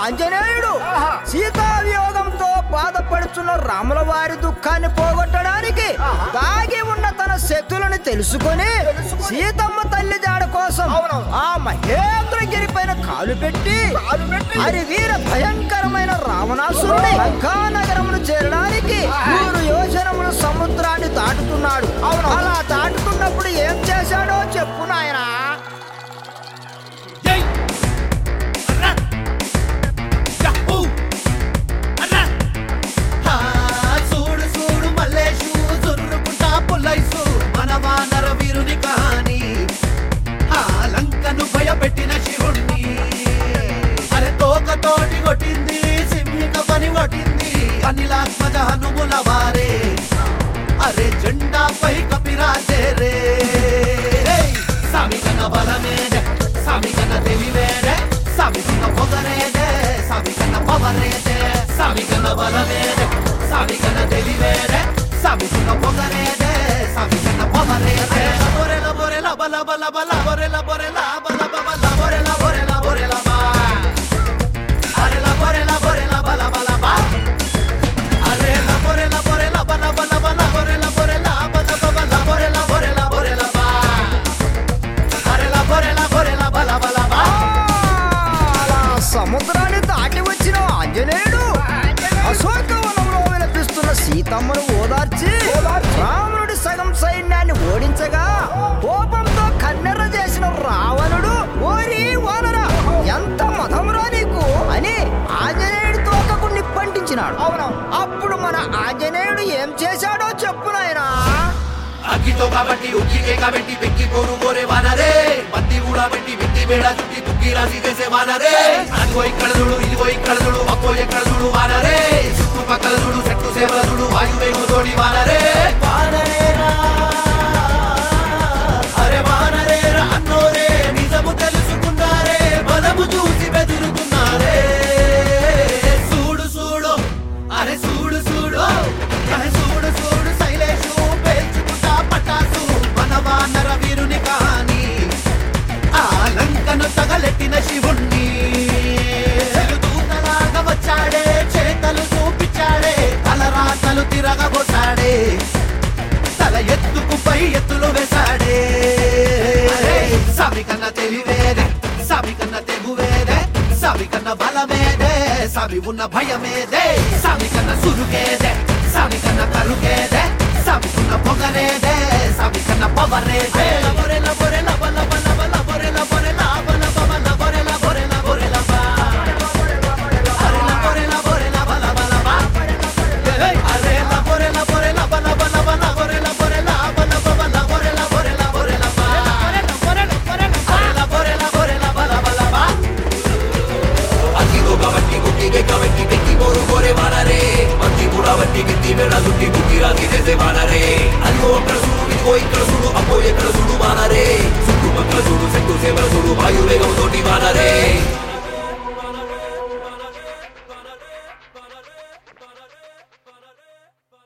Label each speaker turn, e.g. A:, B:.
A: ఆంజనేయుడు సీతావియోగంతో బాధపడుతున్న రాముల వారి దుఃఖాన్ని పోగొట్టడానికి దాగి ఉన్న తన శక్తులను తెలుసుకొని సీతమ్మ తల్లి జాడ కోసం ఆ మహేంద్రగిరి పైన కాలు పెట్టి హరి వీర భయంకరమైన రావణాసురుని లంకానగరమును చేరడానికి మూడు యోజనములు సముద్రాన్ని దాటుతున్నాడు అలా దాటుతున్నప్పుడు ఏం చేశాడో చెప్పు నాయనా
B: జై అన్నా యహూ అన్నా
C: హా, చూడు చూడు మల్లేషు జుర్రుకుంటా పుల్లైసు మన వానర వీరుని కహాని ఆ లంకను భయపెట్టిన శివుణ్ణి అరే తోకతోటి కొట్టింది సింహిక పని కొట్టింది అనిలాత్మజ హనుముల వారే అరే జెండాపై కపిరాజే రే సామికన బలమేదే సామికన తెలివేదే సామికన పొగరేదే సామికన పవరేదే సామికన బలమేదే సామికన తెలివేదే సామికన పొగరేదే సామికన పవరేదే బొరెల బొరెల బల బల బల బొరెల బొరెల బల బల బొరెల బొరెల బొరెల బా అరెల బొరెల బొరెల బల బల బా అరే ల బొరె ల బొరె ల బల బల బల బొరె ల బొరె ల బల బల బొరె ల బొరె ల బొరె ల బా అరే ల బొరె ల బొరె ల బల బల బా
A: అలా సముద్రాన్ని దాటి వచ్చిన ఆంజనేయుడు అశోకవనంలో విలపిస్తున్న సీతమ్మను ఓదార్చి రావణుడి సగం సైన్యాన్ని ఓడించగా కోపంతో కన్నెర్ర చేసిన రావణుడు ఓరి ఓనరా ఎంత మధమురా నీకు అని ఆంజనేయుడి తోకకు నిప్పంటించినాడు అప్పుడు మన ఆంజనేయుడు ఏం చేశాడో చెప్పు నాయనా
C: అగ్గితో కాబట్టి ఉక్కికే కాబట్టి పెక్కి పోరు కోరే వానరే పత్తి కూడా పెట్టి పెట్టి బేడ చుట్టి తుక్కి రాసి చేసే వానరే అదిగో ఇక్కడ చూడు ఇదిగో ఇక్కడ చూడు అక్కో ఎక్కడ చూడు వానరే చుట్టుపక్కల చూడు చెట్టు సేవల చూడు వాయువేగం తోడి వానరే వానరేరా అరే వానరేరా అన్నోరే నిజము తెలుసుకున్నారే బలము చూసి బెదురుకున్నారే చూడు చూడు అరే చూడు చూడు అరే చూడు చూడు శైలేషు పేల్చుకుంటా పటాసు మన వానర వీరుని కాని ఆ లంకను తగలెట్టిన శివుణ్ణి దూతలాగా వచ్చాడే చేతలు చూపించాడే తలరాతలు తిరగబోసాడే తల ఎత్తుకు పై ఎత్తులు వేశాడే సామి కన్నా తెలివేదే సామి కన్నా తెగువేదే సామి కన్నా బలమేదే సామి ఉన్న భయమేదే సామి కన్నా సురుగేదే సామి కన్నా కరుగేదే సామి ఉన్న పొగరేదే సామి కన్నా పవరేదే లబొరె లబొరె లబ లబ లబ లబొరె లబొరె లబ లబ లబ లబొరె లబొరె లబొరె లబ అరె లబొరె లబొరె లబ లబ లబ అరే ల బొరె ల బొరె ల బల బల బల బొరె ల బొరె ల బల బల బొరె ల బొరె ల బొరె ల బా అరే ల బొరె ల బొరె ల బల బల బా
B: అగ్గితో కాబట్టి గుట్టికే కాబట్టి పెక్కి పోరు కోరే వానరే మంచి కూడా వట్టి గిట్టి వేళ చుట్టి బుద్ధి రాసి చేసే వానరే అదిగో అక్కడ చూడు ఇదిగో ఇక్కడ చూడు అబ్బో ఎక్కడ చూడు వానరే చుట్టుపక్కల చూడు చెట్టు సేవల చూడు వాయువేగం తోటి వానరే